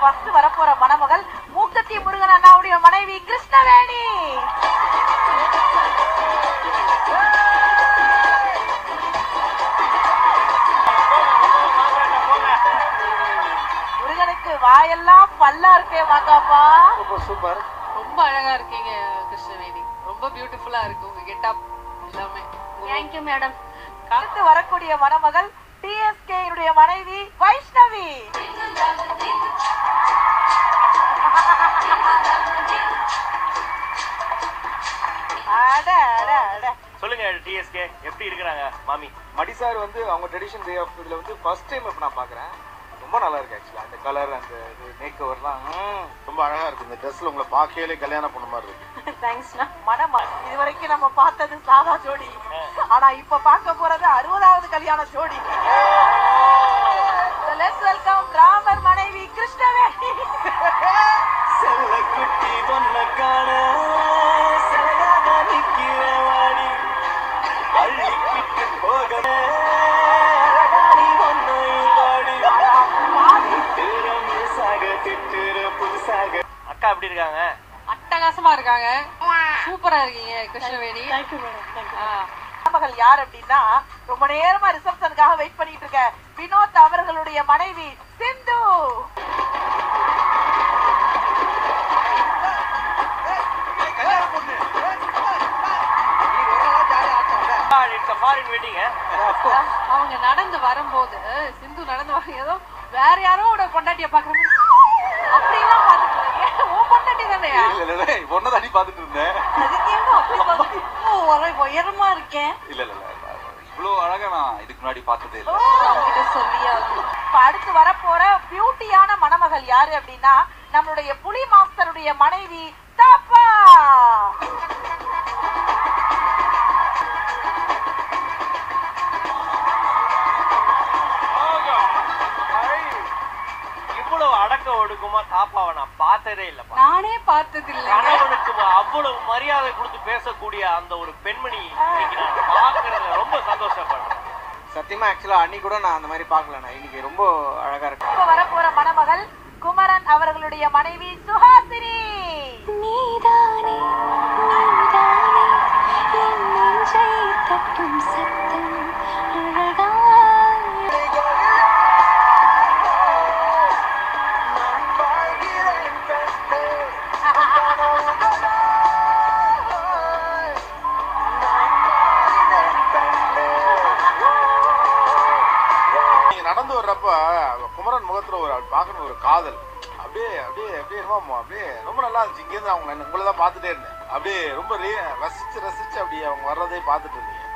First வரப்போற மணமகள் மூக்கத்தி முருகன் அண்ணாவுடைய மனைவி கிருஷ்ணவேணி முருகனுக்கு வாயெல்லாம் பல்லா இருக்கே மாக்காப்பா சூப்பர் சூப்பர் ரொம்ப அழகா இருக்கீங்க கிருஷ்ணவேணி ரொம்ப பியூட்டிஃபுல்லா இருக்கு உங்க கெட்டப் எல்லாமே தேங்க்யூ மேடம் அடுத்து வரக்கூடிய மணமகள் டிஎஸ்கே உடைய மனைவி வைஷ்ணவி அட அட அட சொல்லுங்க டிஎஸ்கே எப்படி இருக்கிறாங்க மாமி மடி சார் வந்து அவங்க ட்ரெடிஷன் டே ஆஃப் இதுல வந்து ஃபர்ஸ்ட் டைம் இப்போ நான் பார்க்குறேன் ரொம்ப நல்லா இருக்கு ஆக்சுவலாக அந்த கலர் அந்த இது மேக் ஓவர்லாம் ரொம்ப அழகா இருக்கு இந்த ட்ரெஸ்ல உங்களை பார்க்கையிலே கல்யாணம் பண்ண மாதிரி இருக்கு தேங்க்ஸ்ண்ணா மணம இது வரைக்கும் நம்ம பார்த்தது சாதா ஜோடி ஆனா இப்ப பார்க்க போறது அறுபதாவது கல்யாண ஜோடி லெட்ஸ் வெல்கம் ராமர் மனைவி கிருஷ்ணவேணி குட்டி பொண்ண காண சலகாக நிக்கிற வாடி அள்ளிக்கிட்டு போக அழகாடி ஒன்னை பாடி திறமைசாக திட்டுற புதுசாக அக்கா எப்படி இருக்காங்க அட்டகாசமா இருக்காங்க சூப்பரா இருக்கீங்க கிருஷ்ணவேணி ஆ, மகள் யார் அப்படின்னா ரொம்ப நேரமா ரிசப்ஷனுக்காக வெயிட் பண்ணிட்டு இருக்க வினோத் அவர்களுடைய மனைவி சிந்து இட்ஸ் ஃபாரின் வெட்டிங்க அவங்க நடந்து வரும்போது சிந்து நடந்து வர ஏதோ வேற யாரோட பொண்டாட்டிய பாக்குற மாதிரி அப்படிலாம் பாத்துக்கல உன் பொண்டாட்டி தானேயா இல்ல இல்ல இல்ல ஒன்னதான் அடி பார்த்துட்டு இருந்தேன் அதுக்கு ஏங்க அப்படி பார்த்து- ஓ, ஒரே உயரமா இருக்கேன் இல்ல இல்ல இல்ல இவ்வளோ அழகா நான் இதுக்கு முன்னாடி பார்த்ததே இல்லை அவங்ககிட்ட சொல்லியே ஆகணும். இப்ப அடுத்து வரப்போற பியூட்டியான மணமகள் யாரு அப்படின்னா நம்மளுடைய புலி மாஸ்டருடைய மனைவி தாப்பா இவ்வளவு அடக்க ஒடுக்குமா தாப்பாவை நான் பார்த்ததே இல்லப்பா நானே பார்த்தது இல்ல கணவனுக்கு அவ்வளவு மரியாதை கொடுத்து பேசக்கூடிய அந்த ஒரு பெண்மணி இன்னைக்கு நான் பார்க்கறதுல ரொம்ப சந்தோஷப்படுறேன் சத்தியமா ஆக்சுவலா அன்னைக்கு கூட நான் அந்த மாதிரி பார்க்கல நான் இன்னைக்கு ரொம்ப அழகா இருக்கு இப்ப வரப்போற மணமகள் குமரன் அவர்களுடைய மனைவி சுஹாசினி நீதானே நீதானே என் நெஞ்சை தட்டும் சத்தம் அழகாய் நீங்க நடந்து வர்றப்ப குமரன் முகத்துல ஒரு பார்க்கணும் ஒரு காதல் அப்படியே அப்படியே அப்படியே என்னமோ அப்படியே ரொம்ப நல்லா இருந்துச்சு இங்கேருந்து அவங்க உங்களை தான் பார்த்துட்டே இருந்தேன் அப்படியே ரொம்ப ரே- ரசிச்சு ரசிச்சு அப்படியே அவங்க வர்றதே பார்த்துட்டு இருந்தீங்க